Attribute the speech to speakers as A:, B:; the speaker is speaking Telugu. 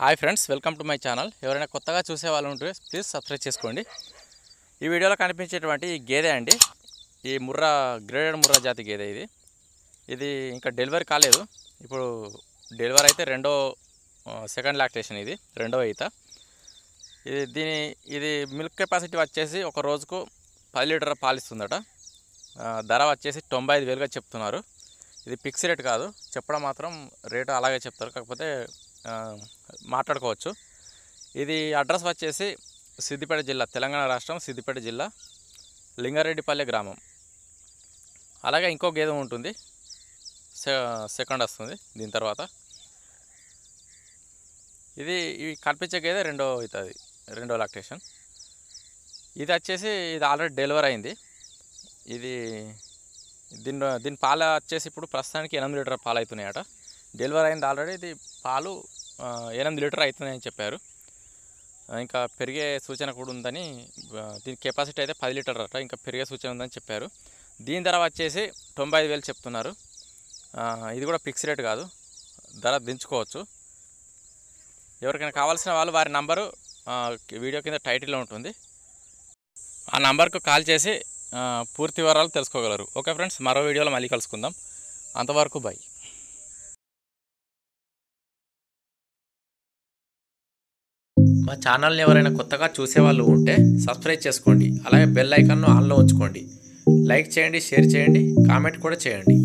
A: hi friends welcome to my channel ఎవరైనా కొత్తగా చూసే వాళ్ళు ఉంటే ప్లీజ్ సబ్స్క్రైబ్ చేసుకోండి ఈ వీడియోలో కనిపించేటువంటి ఈ గేదె అండి ఈ ముర్రా గ్రేడెడ్ ముర్రా జాతి గేదె ఇది ఇది ఇంకా డెలివరీ కాలేదు ఇప్పుడు డెలివరీ అయితే రెండో సెకండ్ లాక్టేషన్ ఇది రెండో ఈత ఇది దీని ఇది మిల్క్ కెపాసిటీ వచ్చేసి ఒక రోజుకు పది లీటర్ పాలిస్తుందట ఆ, ధర వచ్చేసి తొంభై ఐదు వేలుగా చెప్తున్నారు ఇది ఫిక్స్ రేట్ కాదు చెప్పడం మాత్రం రేటు అలాగే చెప్తారు కాకపోతే ఆ, మాట్లాడుకోవచ్చు ఇది అడ్రస్ వచ్చేసి సిద్దిపేట జిల్లా తెలంగాణ రాష్ట్రం సిద్దిపేట జిల్లా లింగారెడ్డిపల్లె గ్రామం అలాగే ఇంకో గేదె ఉంటుంది సె సెకండ్ వస్తుంది దీని తర్వాత ఇది ఇవి కనిపించే గేదె రెండో అవుతుంది రెండో లాక్టేషన్ ఇది వచ్చేసి ఇది ఆల్రెడీ డెలివరీ అయింది ఇది దీని దీని పాలు వచ్చేసి ఇప్పుడు ప్రస్తుతానికి ఎనిమిది లీటర్ పాలు అవుతున్నాయట డెలివరీ అయింది ఆల్రెడీ ఇది పాలు ఆ, ఎనిమిది లీటర్ అవుతున్నాయని చెప్పారు ఆ, ఇంకా పెరిగే సూచన కూడా ఉందని ఆ, దీని కెపాసిటీ అయితే పది లీటర్ అట ఇంకా పెరిగే సూచన ఉందని చెప్పారు దీని ధర వచ్చేసి తొంభై ఐదు వేలు చెప్తున్నారు ఆ, ఇది కూడా ఫిక్స్ రేట్ కాదు ధర దించుకోవచ్చు ఎవరికైనా కావాల్సిన వాళ్ళు వారి నంబరు ఆ, వీడియో కింద టైటిల్లో ఉంటుంది ఆ నంబర్కు కాల్ చేసి ఆ, పూర్తి వివరాలు తెలుసుకోగలరు ఓకే ఫ్రెండ్స్ మరో వీడియోలో మళ్ళీ కలుసుకుందాం అంతవరకు బై మా ఛానల్ని ఎవరైనా కొత్తగా చూసేవాళ్ళు ఉంటే సబ్స్క్రైబ్ చేసుకోండి అలాగే బెల్ ఐకాన్ను ఆన్లో ఉంచుకోండి లైక్ చేయండి షేర్ చేయండి కామెంట్ కూడా చేయండి